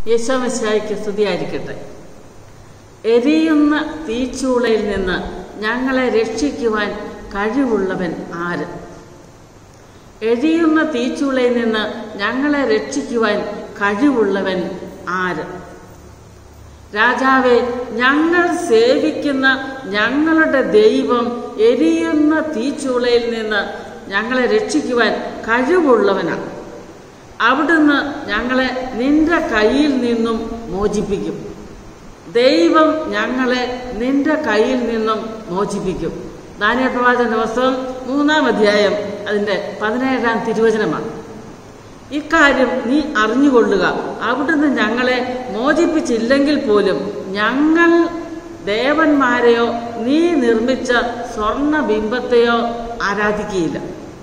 യേശോമശായിക്ക് സ്തുതിയായിരിക്കട്ടെ എരിയുന്ന തീച്ചൂളയിൽ നിന്ന് ഞങ്ങളെ രക്ഷിക്കുവാൻ കഴിവുള്ളവൻ ആര് എരിയുന്ന തീച്ചൂളയിൽ നിന്ന് ഞങ്ങളെ രക്ഷിക്കുവാൻ കഴിവുള്ളവൻ ആര് രാജാവെ ഞങ്ങൾ സേവിക്കുന്ന ഞങ്ങളുടെ ദൈവം എരിയുന്ന തീച്ചൂളയിൽ നിന്ന് ഞങ്ങളെ രക്ഷിക്കുവാൻ കഴിവുള്ളവനാണ് അവിടുന്ന് ഞങ്ങളെ നിന്റെ കയ്യിൽ നിന്നും മോചിപ്പിക്കും ദൈവം ഞങ്ങളെ നിന്റെ കയ്യിൽ നിന്നും മോചിപ്പിക്കും ദാനിയ പ്രവാചകന്റെ പുസ്തകം മൂന്നാം അധ്യായം അതിൻ്റെ പതിനേഴാം തിരുവചനമാണ് ഇക്കാര്യം നീ അറിഞ്ഞുകൊള്ളുക അവിടുന്ന് ഞങ്ങളെ മോചിപ്പിച്ചില്ലെങ്കിൽ പോലും ഞങ്ങൾ ദേവന്മാരെയോ നീ നിർമ്മിച്ച സ്വർണ്ണ ബിംബത്തെയോ ആരാധിക്കുകയില്ല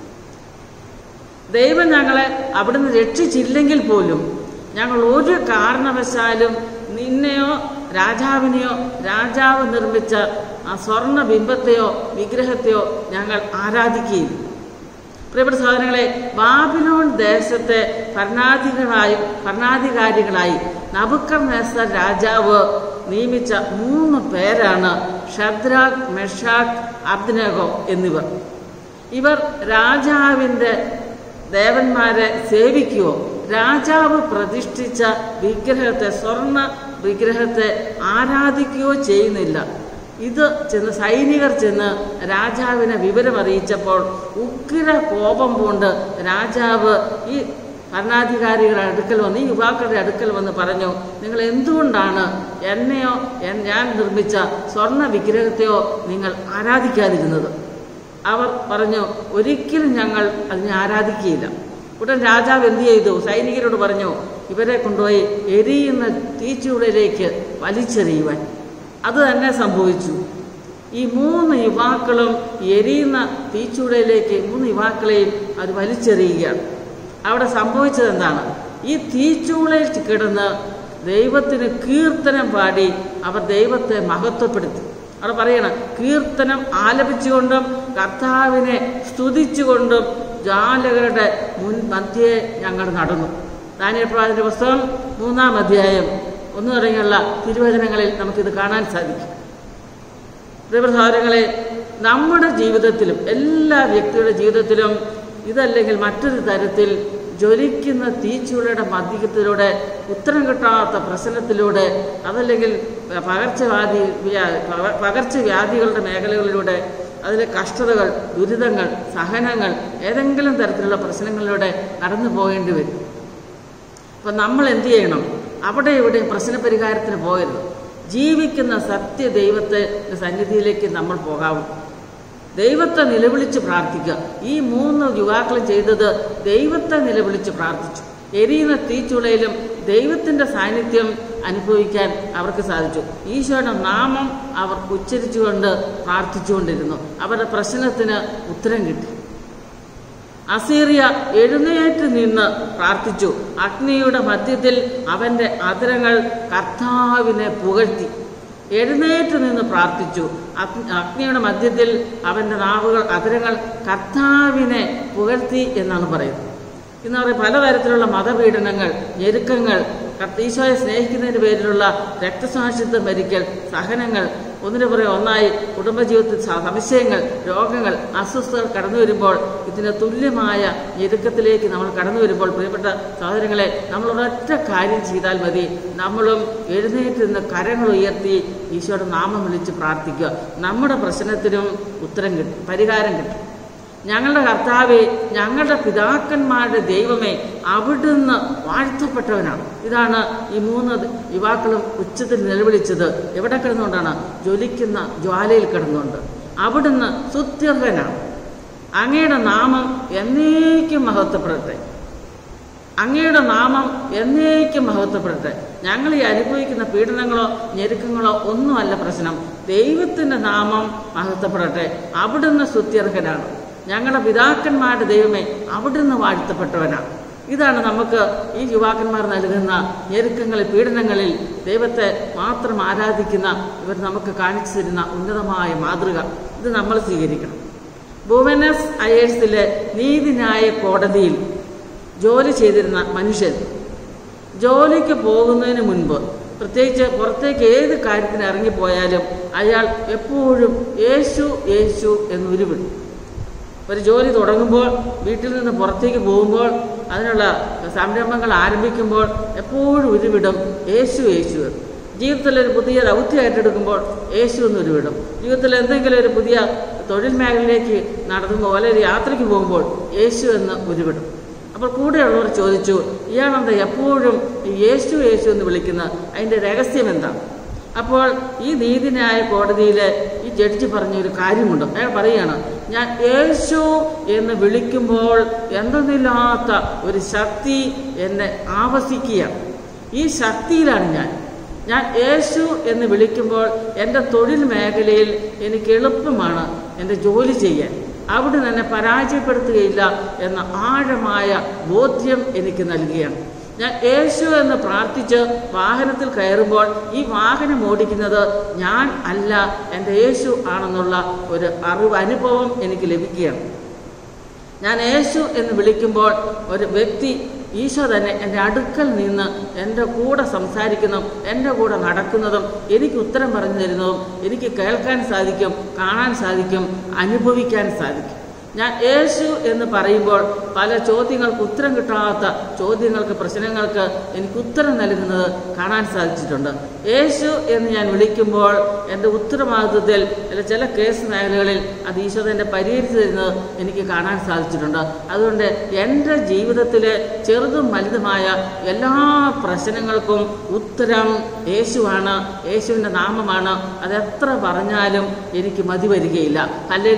ദൈവം ഞങ്ങളെ അവിടുന്ന് രക്ഷിച്ചില്ലെങ്കിൽ പോലും ഞങ്ങൾ ഒരു കാരണവശാലും നിന്നെയോ രാജാവിനെയോ രാജാവ് നിർമ്മിച്ച ആ സ്വർണ്ണ ബിംബത്തെയോ വിഗ്രഹത്തെയോ ഞങ്ങൾ ആരാധിക്കുകയില്ല പ്രിയപ്പെട്ട സഹോദരങ്ങളെ ബാബിലോൺ ദേശത്തെ ഭരണാധികളായി ഭരണാധികാരികളായി നബുക്കർ നേസർ രാജാവ് നിയമിച്ച മൂന്ന് പേരാണ് ഷദ്രാഖ് മെഷാഖ് അബ്ദനഗോ എന്നിവർ ഇവർ രാജാവിൻ്റെ ദേവന്മാരെ സേവിക്കുകയോ രാജാവ് പ്രതിഷ്ഠിച്ച വിഗ്രഹത്തെ സ്വർണ്ണ വിഗ്രഹത്തെ ആരാധിക്കുകയോ ചെയ്യുന്നില്ല ഇത് ചെന്ന് സൈനികർ ചെന്ന് രാജാവിനെ വിവരമറിയിച്ചപ്പോൾ ഉഗ്ര കോപം കൊണ്ട് രാജാവ് ഈ ഭരണാധികാരികളുടെ അടുക്കൽ വന്ന് ഈ യുവാക്കളുടെ അടുക്കൽ വന്ന് പറഞ്ഞു നിങ്ങൾ എന്തുകൊണ്ടാണ് എന്നെയോ എൻ- ഞാൻ നിർമ്മിച്ച സ്വർണ്ണ വിഗ്രഹത്തെയോ നിങ്ങൾ ആരാധിക്കാതിരുന്നത് അവർ പറഞ്ഞു ഒരിക്കലും ഞങ്ങൾ അതിനെ ആരാധിക്കുകയില്ല ഉടൻ രാജാവ് എന്ത് ചെയ്തു സൈനികരോട് പറഞ്ഞു ഇവരെ കൊണ്ടുപോയി എരിയുന്ന തീച്ചൂടയിലേക്ക് വലിച്ചെറിയുവാൻ അത് തന്നെ സംഭവിച്ചു ഈ മൂന്ന് യുവാക്കളും എരിയുന്ന തീച്ചൂടയിലേക്ക് മൂന്ന് യുവാക്കളെയും അവർ വലിച്ചെറിയുകയാണ് അവിടെ സംഭവിച്ചത് എന്താണ് ഈ തീച്ചൂളയിൽ കിടന്ന് ദൈവത്തിന് കീർത്തനം പാടി അവർ ദൈവത്തെ മഹത്വപ്പെടുത്തി അവിടെ പറയണം കീർത്തനം ആലപിച്ചുകൊണ്ടും കർത്താവിനെ സ്തുതിച്ചുകൊണ്ടും ജാലകരുടെ മുൻ മധ്യേ ഞങ്ങൾ നടന്നു ദാനിയൽ പ്രവാചകന്റെ പുസ്തകം മൂന്നാം അധ്യായം ഒന്നു തുടങ്ങിയുള്ള തിരുവചനങ്ങളിൽ നമുക്കിത് കാണാൻ സാധിക്കും പ്രിയപ്പെട്ട സഹോദരങ്ങളെ നമ്മുടെ ജീവിതത്തിലും എല്ലാ വ്യക്തിയുടെ ജീവിതത്തിലും ഇതല്ലെങ്കിൽ മറ്റൊരു തരത്തിൽ ജ്വലിക്കുന്ന തീച്ചൂളയുടെ മധ്യത്തിലൂടെ ഉത്തരം കിട്ടാത്ത പ്രശ്നത്തിലൂടെ അതല്ലെങ്കിൽ പകർച്ചവ്യാധി വ്യാ- പക- പകർച്ചവ്യാധികളുടെ മേഖലകളിലൂടെ അതിലെ കഷ്ടതകൾ ദുരിതങ്ങൾ സഹനങ്ങൾ ഏതെങ്കിലും തരത്തിലുള്ള പ്രശ്നങ്ങളിലൂടെ കടന്നു പോകേണ്ടി വരും അപ്പം നമ്മൾ എന്ത് ചെയ്യണം അവിടെ ഇവിടെ പ്രശ്നപരിഹാരത്തിന് പോകരുത് ജീവിക്കുന്ന സത്യ ദൈവത്തെ സന്നിധിയിലേക്ക് നമ്മൾ പോകാവൂ ദൈവത്തെ നിലവിളിച്ച് പ്രാർത്ഥിക്കുക ഈ മൂന്ന് യുവാക്കളും ചെയ്തത് ദൈവത്തെ നിലവിളിച്ച് പ്രാർത്ഥിച്ചു എരിയുന്ന തീച്ചുളയിലും ദൈവത്തിൻ്റെ സാന്നിധ്യം അനുഭവിക്കാൻ അവർക്ക് സാധിച്ചു ഈശോയുടെ നാമം അവർ ഉച്ചരിച്ചുകൊണ്ട് പ്രാർത്ഥിച്ചുകൊണ്ടിരുന്നു അവരുടെ പ്രശ്നത്തിന് ഉത്തരം കിട്ടി അസീറിയ എഴുന്നേറ്റ് നിന്ന് പ്രാർത്ഥിച്ചു അഗ്നിയുടെ മധ്യത്തിൽ അവന്റെ അതിരങ്ങൾ കർത്താവിനെ പുകഴ്ത്തി എഴുന്നേറ്റ് നിന്ന് പ്രാർത്ഥിച്ചു അഗ്നി- അഗ്നിയുടെ മധ്യത്തിൽ അവന്റെ നാവുകൾ അതിരങ്ങൾ കർത്താവിനെ പുകഴ്ത്തി എന്നാണ് പറയുന്നത് ഇന്ന് പറയും പലതരത്തിലുള്ള മതപീഡനങ്ങൾ ഞെരുക്കങ്ങൾ കർത്ത- ഈശോയെ സ്നേഹിക്കുന്നതിന് പേരിലുള്ള രക്തസാക്ഷിത്വം ഭരിക്കൽ സഹനങ്ങൾ ഒന്നിനു പുറകെ ഒന്നായി കുടുംബജീവിതത്തിൽ സ- സംശയങ്ങൾ രോഗങ്ങൾ അസ്വസ്ഥതകൾ കടന്നു വരുമ്പോൾ ഇതിന് തുല്യമായ ഞെരുക്കത്തിലേക്ക് നമ്മൾ കടന്നു വരുമ്പോൾ പ്രിയപ്പെട്ട സഹോദരങ്ങളെ നമ്മൾ ഒരൊറ്റ കാര്യം ചെയ്താൽ മതി നമ്മളും എഴുന്നേറ്റ് നിന്ന് കരങ്ങൾ ഉയർത്തി ഈശോയുടെ നാമം വിളിച്ച് പ്രാർത്ഥിക്കുക നമ്മുടെ പ്രശ്നത്തിനും ഉത്തരം കിട്ടും പരിഹാരം കിട്ടും ഞങ്ങളുടെ കർത്താവെ ഞങ്ങളുടെ പിതാക്കന്മാരുടെ ദൈവമേ അവിടുന്ന് വാഴ്ത്തപ്പെട്ടവനാണ് ഇതാണ് ഈ മൂന്ന് യുവാക്കളും ഉച്ചത്തിൽ നിലവിളിച്ചത് എവിടെ കിടന്നുകൊണ്ടാണ് ജ്വലിക്കുന്ന ജ്വാലയിൽ കിടന്നുകൊണ്ട് അവിടുന്ന് സുത്യർഹനാണ് അങ്ങയുടെ നാമം എന്നേക്കും മഹത്വപ്പെടട്ടെ അങ്ങയുടെ നാമം എന്നേക്കും മഹത്വപ്പെടട്ടെ ഞങ്ങൾ ഈ അനുഭവിക്കുന്ന പീഡനങ്ങളോ ഞെരുക്കങ്ങളോ ഒന്നുമല്ല പ്രശ്നം ദൈവത്തിൻ്റെ നാമം മഹത്വപ്പെടട്ടെ അവിടുന്ന് സ്തുത്യർഹനാണ് ഞങ്ങളുടെ പിതാക്കന്മാരുടെ ദൈവമേ അവിടുന്ന് വാഴ്ത്തപ്പെട്ടവനാണ് ഇതാണ് നമുക്ക് ഈ യുവാക്കന്മാർ നൽകുന്ന ഞെരുക്കങ്ങളിൽ പീഡനങ്ങളിൽ ദൈവത്തെ മാത്രം ആരാധിക്കുന്ന ഇവർ നമുക്ക് കാണിച്ചു തരുന്ന ഉന്നതമായ മാതൃക ഇത് നമ്മൾ സ്വീകരിക്കണം ഭുവനസ് അയേഴ്സിലെ നീതിന്യായ കോടതിയിൽ ജോലി ചെയ്തിരുന്ന മനുഷ്യൻ ജോലിക്ക് പോകുന്നതിന് മുൻപ് പ്രത്യേകിച്ച് പുറത്തേക്ക് ഏത് കാര്യത്തിന് ഇറങ്ങിപ്പോയാലും അയാൾ എപ്പോഴും യേശു യേശു എന്ന് ഉരുവിടും ഒരു ജോലി തുടങ്ങുമ്പോൾ വീട്ടിൽ നിന്ന് പുറത്തേക്ക് പോകുമ്പോൾ അതിനുള്ള സംരംഭങ്ങൾ ആരംഭിക്കുമ്പോൾ എപ്പോഴും ഉരുവിടും യേശു യേശു എന്ന്. ജീവിതത്തിൽ ഒരു പുതിയ ദൗത്യം ഏറ്റെടുക്കുമ്പോൾ യേശു എന്ന് ഉരുവിടും ജീവിതത്തിൽ എന്തെങ്കിലും ഒരു പുതിയ തൊഴിൽ മേഖലയിലേക്ക് നടത്തുമ്പോൾ അല്ലെങ്കിൽ യാത്രയ്ക്ക് പോകുമ്പോൾ യേശു എന്ന് ഉരുവിടും അപ്പോൾ കൂടെയുള്ളവർ ചോദിച്ചു ഇയാളെന്താ എപ്പോഴും ഈ യേശു യേശു എന്ന് വിളിക്കുന്ന അതിൻ്റെ രഹസ്യം എന്താണ് അപ്പോൾ ഈ നീതിന്യായ കോടതിയിൽ ഈ ജഡ്ജി പറഞ്ഞ ഒരു കാര്യമുണ്ട് അയാൾ പറയുകയാണ് ഞാൻ യേശു എന്ന് വിളിക്കുമ്പോൾ എന്തെന്നില്ലാത്ത ഒരു ശക്തി എന്നെ ആവസിക്കുകയാണ് ഈ ശക്തിയിലാണ് ഞാൻ ഞാൻ യേശു എന്ന് വിളിക്കുമ്പോൾ എൻ്റെ തൊഴിൽ മേഖലയിൽ എനിക്ക് എളുപ്പമാണ് എൻ്റെ ജോലി ചെയ്യാൻ അവിടെ തന്നെ പരാജയപ്പെടുത്തുകയില്ല എന്ന ആഴമായ ബോധ്യം എനിക്ക് നൽകുകയാണ് ഞാൻ യേശു എന്ന് പ്രാർത്ഥിച്ച് വാഹനത്തിൽ കയറുമ്പോൾ ഈ വാഹനം ഓടിക്കുന്നത് ഞാൻ അല്ല എൻ്റെ യേശു ആണെന്നുള്ള ഒരു അറിവ് അനുഭവം എനിക്ക് ലഭിക്കുകയാണ് ഞാൻ യേശു എന്ന് വിളിക്കുമ്പോൾ ഒരു വ്യക്തി ഈശോ തന്നെ എൻ്റെ അടുക്കൽ നിന്ന് എൻ്റെ കൂടെ സംസാരിക്കുന്നതും എൻ്റെ കൂടെ നടക്കുന്നതും എനിക്ക് ഉത്തരം പറഞ്ഞു തരുന്നതും എനിക്ക് കേൾക്കാൻ സാധിക്കും കാണാൻ സാധിക്കും അനുഭവിക്കാൻ സാധിക്കും ഞാൻ യേശു എന്ന് പറയുമ്പോൾ പല ചോദ്യങ്ങൾക്ക് ഉത്തരം കിട്ടാത്ത ചോദ്യങ്ങൾക്ക് പ്രശ്നങ്ങൾക്ക് എനിക്ക് ഉത്തരം നൽകുന്നത് കാണാൻ സാധിച്ചിട്ടുണ്ട് യേശു എന്ന് ഞാൻ വിളിക്കുമ്പോൾ എൻ്റെ ഉത്തരവാദിത്വത്തിൽ അല്ല ചില കേസ് മേഖലകളിൽ അത് ഈശോ തന്നെ പരിഹരിച്ചു തരുന്നത് എനിക്ക് കാണാൻ സാധിച്ചിട്ടുണ്ട് അതുകൊണ്ട് എൻ്റെ ജീവിതത്തിലെ ചെറുതും വലുതുമായ എല്ലാ പ്രശ്നങ്ങൾക്കും ഉത്തരം യേശുവാണ് യേശുവിൻ്റെ നാമമാണ് അതെത്ര പറഞ്ഞാലും എനിക്ക് മതി വരികയില്ല അല്ലേ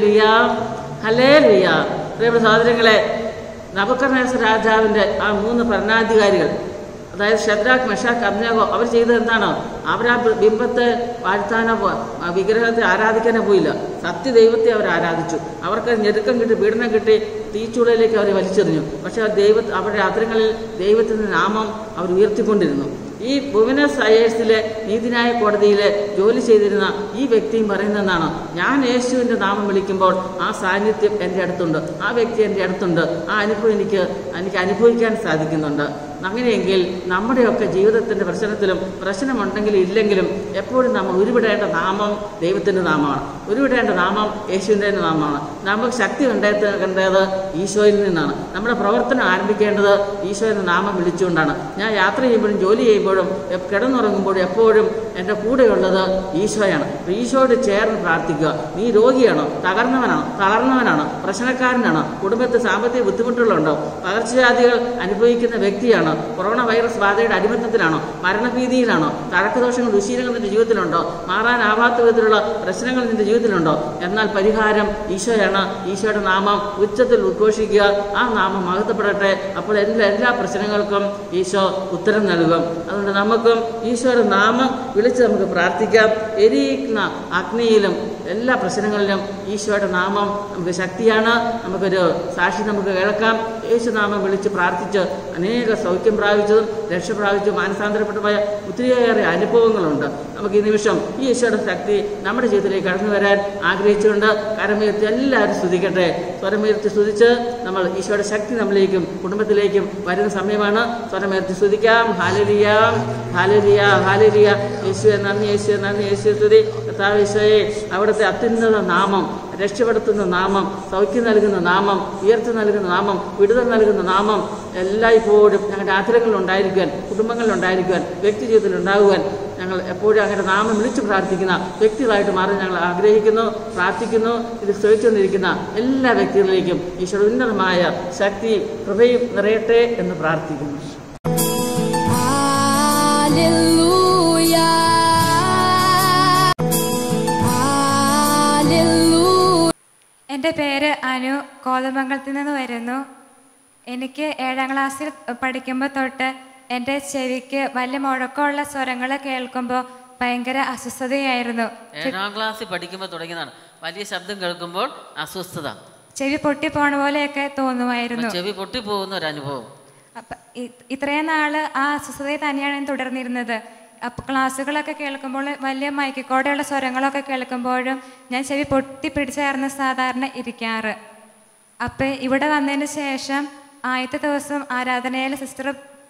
ഹലേ ലിയ പ്രിയപ്പെട്ട സഹോദരങ്ങളെ നബക്കർണേസ രാജാവിൻ്റെ ആ മൂന്ന് ഭരണാധികാരികൾ അതായത് ഷദ്രാഖ് മെഷാഖ് അബ്നാഗോ അവർ ചെയ്തത് എന്താണ് അവർ ആ ബിംബത്തെ വാഴ്ത്താനോ പോ- ആ വിഗ്രഹത്തെ ആരാധിക്കാനോ പോയില്ല സത്യദൈവത്തെ അവർ ആരാധിച്ചു അവർക്ക് ഞെരുക്കം കിട്ടി പീഡനം കിട്ടി തീച്ചുളയിലേക്ക് അവരെ വലിച്ചെറിഞ്ഞു പക്ഷേ ആ ദൈവ അവരുടെ അത്രങ്ങളിൽ ദൈവത്തിൻ്റെ നാമം അവർ ഉയർത്തിക്കൊണ്ടിരുന്നു ഈ വുമനസ് അയേഴ്സിലെ നീതിന്യായ കോടതിയിലെ ജോലി ചെയ്തിരുന്ന ഈ വ്യക്തിയും പറയുന്നതാണ് ഞാൻ യേശുവിൻ്റെ നാമം വിളിക്കുമ്പോൾ ആ സാന്നിധ്യം എൻ്റെ അടുത്തുണ്ട് ആ വ്യക്തി എൻ്റെ അടുത്തുണ്ട് ആ അനുഭവം എനിക്ക് എനിക്ക് അനുഭവിക്കാൻ സാധിക്കുന്നുണ്ട് അങ്ങനെയെങ്കിൽ നമ്മുടെയൊക്കെ ജീവിതത്തിൻ്റെ പ്രശ്നത്തിലും പ്രശ്നമുണ്ടെങ്കിലും ഇല്ലെങ്കിലും എപ്പോഴും നമ്മൾ ഉരുവിടേണ്ട നാമം ദൈവത്തിൻ്റെ നാമമാണ് ഉരുവിടേണ്ട നാമം യേശുവിൻ്റെ നാമമാണ് നമുക്ക് ശക്തി കണ്ടെത്തേണ്ടത് ഈശോയിൽ നിന്നാണ് നമ്മുടെ പ്രവർത്തനം ആരംഭിക്കേണ്ടത് ഈശോയുടെ നാമം വിളിച്ചുകൊണ്ടാണ് ഞാൻ യാത്ര ചെയ്യുമ്പോഴും ജോലി ചെയ്യുമ്പോഴും എപ്- കിടന്നുറങ്ങുമ്പോഴും എപ്പോഴും എൻ്റെ കൂടെയുള്ളത് ഈശോയാണ് അപ്പോൾ ഈശോയോട് ചേർന്ന് പ്രാർത്ഥിക്കുക നീ രോഗിയാണോ തകർന്നവനാണോ തളർന്നവനാണോ പ്രശ്നക്കാരനാണോ കുടുംബത്തിൽ സാമ്പത്തിക ബുദ്ധിമുട്ടുകളുണ്ടോ പകർച്ചവ്യാധികൾ അനുഭവിക്കുന്ന വ്യക്തിയാണോ കൊറോണ വൈറസ് ബാധയുടെ അടിമത്തത്തിലാണോ മരണഭീതിയിലാണോ തഴക്കദോഷങ്ങൾ ദുശീലങ്ങൾ നിന്റെ ജീവിതത്തിലുണ്ടോ മാറാനാവാത്ത വിധത്തിലുള്ള പ്രശ്നങ്ങൾ നിന്റെ ജീവിതത്തിലുണ്ടോ എന്നാൽ പരിഹാരം ഈശോയാണ് ഈശോയുടെ നാമം ഉച്ചത്തിൽ ഉദ്ഘോഷിക്കുക ആ നാമം മഹത്വപ്പെടട്ടെ അപ്പോൾ എല്ലാ എല്ലാ പ്രശ്നങ്ങൾക്കും ഈശോ ഉത്തരം നൽകും അതുകൊണ്ട് നമുക്കും ഈശോയുടെ നാമം വിളിച്ച് നമുക്ക് പ്രാർത്ഥിക്കാം എരിയുന്ന അഗ്നിയിലും എല്ലാ പ്രശ്നങ്ങളിലും ഈശോയുടെ നാമം നമുക്ക് ശക്തിയാണ് നമുക്കൊരു സാക്ഷി നമുക്ക് കേൾക്കാം യേശുനാമം വിളിച്ച് പ്രാർത്ഥിച്ച് അനേക സൗഖ്യം പ്രാപിച്ചതും രക്ഷ പ്രാപിച്ചതും മാനസാന്തരപ്പെട്ടതുമായ ഒത്തിരിയേറെ അനുഭവങ്ങളുണ്ട് നമുക്ക് ഈ നിമിഷം ഈ ഈശോയുടെ ശക്തി നമ്മുടെ ജീവിതത്തിലേക്ക് കടന്നു വരാൻ ആഗ്രഹിച്ചുകൊണ്ട് കരമുയർത്തി എല്ലാവരും സ്തുതിക്കട്ടെ സ്വരമുയർത്തി സ്തുതിച്ച് നമ്മൾ ഈശോയുടെ ശക്തി നമ്മളിലേക്കും കുടുംബത്തിലേക്കും വരുന്ന സമയമാണ് സ്വരമുയർത്തി സ്തുതിക്കാം ഹാലരിയ ഹാലരിയ ഹാലരിയ യേശുവെ നന്ദി യേശുവെ നന്ദി യേശു സ്തുതി കർത്താവ് ഈശോയെ അവിടുത്തെ അത്യുന്നത നാമം രക്ഷപ്പെടുത്തുന്ന നാമം സൗഖ്യം നൽകുന്ന നാമം ഉയർച്ച നൽകുന്ന നാമം വിടുതൽ നൽകുന്ന നാമം എല്ലായ്പ്പോഴും ഞങ്ങളുടെ ആഗ്രഹങ്ങളിൽ ഉണ്ടായിരിക്കുവാൻ കുടുംബങ്ങളിൽ ഉണ്ടായിരിക്കുവാൻ വ്യക്തി ജീവിതത്തിൽ ഉണ്ടാകുവാൻ ഞങ്ങൾ എപ്പോഴും അങ്ങനെ നാമം വിളിച്ചു പ്രാർത്ഥിക്കുന്ന വ്യക്തികളായിട്ട് മാറാൻ ഞങ്ങൾ ആഗ്രഹിക്കുന്നു പ്രാർത്ഥിക്കുന്നു ഇത് ശ്രമിച്ചുകൊണ്ടിരിക്കുന്ന എല്ലാ വ്യക്തികളിലേക്കും ഈശ്വര ഉന്നതമായ ശക്തി കൃപയും നിറയട്ടെ എന്ന് പ്രാർത്ഥിക്കുന്നു എൻ്റെ പേര് അനു കോതമംഗലത്തിൽ നിന്ന് വരുന്നു എനിക്ക് ഏഴാം ക്ലാസ്സിൽ പഠിക്കുമ്പോൾ തൊട്ട് എൻ്റെ ചെവിക്ക് വലിയ മുഴക്കമുള്ള സ്വരങ്ങൾ കേൾക്കുമ്പോൾ ഭയങ്കര അസ്വസ്ഥതയായിരുന്നു ഏഴാം ക്ലാസ്സിൽ പഠിക്കുമ്പോൾ തുടങ്ങിയതാണ് വലിയ ശബ്ദം കേൾക്കുമ്പോൾ അസ്വസ്ഥത ചെവി പൊട്ടിപ്പോണ പോലെയൊക്കെ തോന്നുമായിരുന്നു ചെവി പൊട്ടിപ്പോകുന്ന ഒരു അനുഭവം അപ്പം ഇത്രയും നാള് ആ അസ്വസ്ഥതയെ തന്നെയാണ് ഞാൻ തുടർന്നിരുന്നത് അപ്പം ക്ലാസ്സുകളൊക്കെ കേൾക്കുമ്പോൾ വലിയ മയക്കിക്കോടെയുള്ള സ്വരങ്ങളൊക്കെ കേൾക്കുമ്പോഴും ഞാൻ ചെവി പൊട്ടി പിടിച്ചായിരുന്നു സാധാരണ ഇരിക്കാറ് അപ്പം ഇവിടെ വന്നതിന് ശേഷം ആദ്യത്തെ ദിവസം ആരാധനയിൽ സിസ്റ്റർ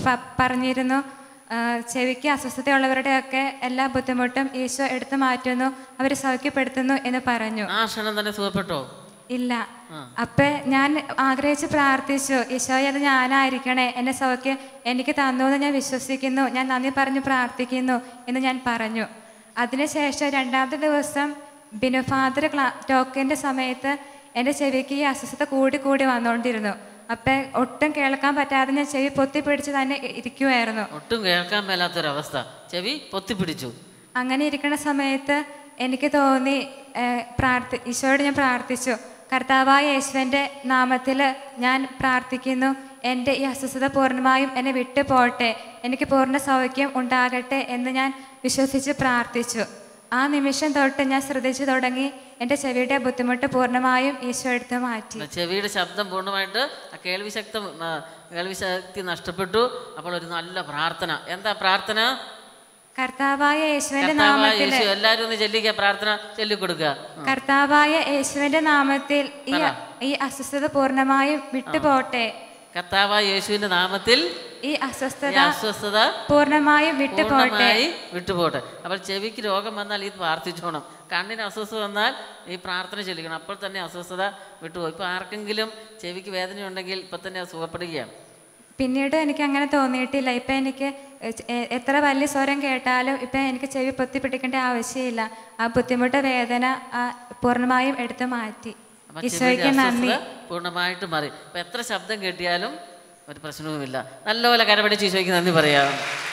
പ- പറഞ്ഞിരുന്നു ആ, ചെവിക്ക് അസ്വസ്ഥതയുള്ളവരുടെയൊക്കെ എല്ലാ ബുദ്ധിമുട്ടും ഈശോ എടുത്തു മാറ്റുന്നു അവർ സൗഖ്യപ്പെടുത്തുന്നു എന്ന് പറഞ്ഞു ആ ക്ഷണം തന്നെ സുഖപ്പെട്ടോ ഇല്ല അപ്പൊ ഞാൻ ആഗ്രഹിച്ച് പ്രാർത്ഥിച്ചു ഈശോയെ അത് ഞാനായിരിക്കണേ എന്നെ സൗഖ്യം എനിക്ക് തന്നു എന്ന് ഞാൻ വിശ്വസിക്കുന്നു ഞാൻ നന്ദി പറഞ്ഞ് പ്രാർത്ഥിക്കുന്നു എന്ന് ഞാൻ പറഞ്ഞു അതിനുശേഷം രണ്ടാമത്തെ ദിവസം ബിനു ഫാദർ ക്ലാ ടോക്കിൻ്റെ സമയത്ത് എൻ്റെ ചെവിക്ക് ഈ അസ്വസ്ഥത കൂടി കൂടി വന്നുകൊണ്ടിരുന്നു അപ്പം ഒട്ടും കേൾക്കാൻ പറ്റാതെ ഞാൻ ചെവി പൊത്തി പിടിച്ച് തന്നെ ഇരിക്കുമായിരുന്നു ഒട്ടും കേൾക്കാൻ മേലാത്തൊരവസ്ഥ ചെവി പൊത്തിപ്പിടിച്ചു അങ്ങനെ ഇരിക്കുന്ന സമയത്ത് എനിക്ക് തോന്നി ഏഹ്, പ്രാർത്ഥി ഈശോയോട് ഞാൻ പ്രാർത്ഥിച്ചു കർത്താവായ യേശുവിൻ്റെ നാമത്തിൽ ഞാൻ പ്രാർത്ഥിക്കുന്നു എൻ്റെ ഈ അസ്വസ്ഥത പൂർണ്ണമായും എന്നെ വിട്ടു പോട്ടെ എനിക്ക് പൂർണ്ണ സൗഖ്യം ഉണ്ടാകട്ടെ എന്ന് ഞാൻ വിശ്വസിച്ച് പ്രാർത്ഥിച്ചു ആ നിമിഷം തൊട്ട് ഞാൻ ശ്രദ്ധിച്ചു തുടങ്ങി എൻ്റെ ചെവിയുടെ ബുദ്ധിമുട്ട് പൂർണ്ണമായും ഈശോ എടുത്തു മാറ്റി ചെവിയുടെ ശബ്ദം പൂർണ്ണമായിട്ട് ആ കേൾവി ശക്തം ആ, കേൾവി ശക്തി നഷ്ടപ്പെട്ടു അപ്പോൾ ഒരു നല്ല പ്രാർത്ഥന എന്താ പ്രാർത്ഥന കർത്താവായ യേശുവിൻ്റെ കർത്താവായ നാമത്തിൽ യേശു എല്ലാവരും ഒന്ന് ചെല്ലിക്കുക പ്രാർത്ഥന ചൊല്ലിക്കൊടുക്കുക കർത്താവായ യേശുവിൻ്റെ നാമത്തിൽ ഈ ഈ അസ്വസ്ഥത പൂർണ്ണമായും വിട്ടുപോട്ടെ കർത്താവായ യേശുവിന്റെ നാമത്തിൽ ഈ ഈ അസ്വസ്ഥത അസ്വസ്ഥത പൂർണ്ണമായും വിട്ടുപോട്ടെ പൂർണ്ണമായി വിട്ടുപോട്ടെ അപ്പോൾ ചെവിക്ക് രോഗം വന്നാൽ ഇത് പ്രാർത്ഥിച്ചോണം കണ്ണിന് അസ്വസ്ഥത വന്നാൽ ഈ പ്രാർത്ഥന ചൊല്ലിക്കണം അപ്പോൾ തന്നെ അസ്വസ്ഥത വിട്ടുപോകും ഇപ്പോൾ ആർക്കെങ്കിലും ചെവിക്ക് വേദനയുണ്ടെങ്കിൽ ഇപ്പം തന്നെ അത് സുഖപ്പെടുകയാണ് പിന്നീട് എനിക്ക് അങ്ങനെ തോന്നിയിട്ടില്ല ഇപ്പം എനിക്ക് എ- എ- എത്ര വലിയ സ്വരം കേട്ടാലും ഇപ്പം എനിക്ക് ചെവി പൊത്തി പിടിക്കേണ്ട ആവശ്യമില്ല ആ ബുദ്ധിമുട്ട് വേദന ആ പൂർണ്ണമായും എടുത്തു മാറ്റി അപ്പം ഈശോയ്ക്ക് ചെവിയുടെ നന്ദി അസ്വസ്ഥത പൂർണ്ണമായിട്ട് മാറി അപ്പം എത്ര ശബ്ദം കേട്ടിയാലും ഒരു പ്രശ്നവുമില്ല നല്ലപോലെ കരപടിച്ച് ഈശോയ്ക്ക് നന്ദി പറയാം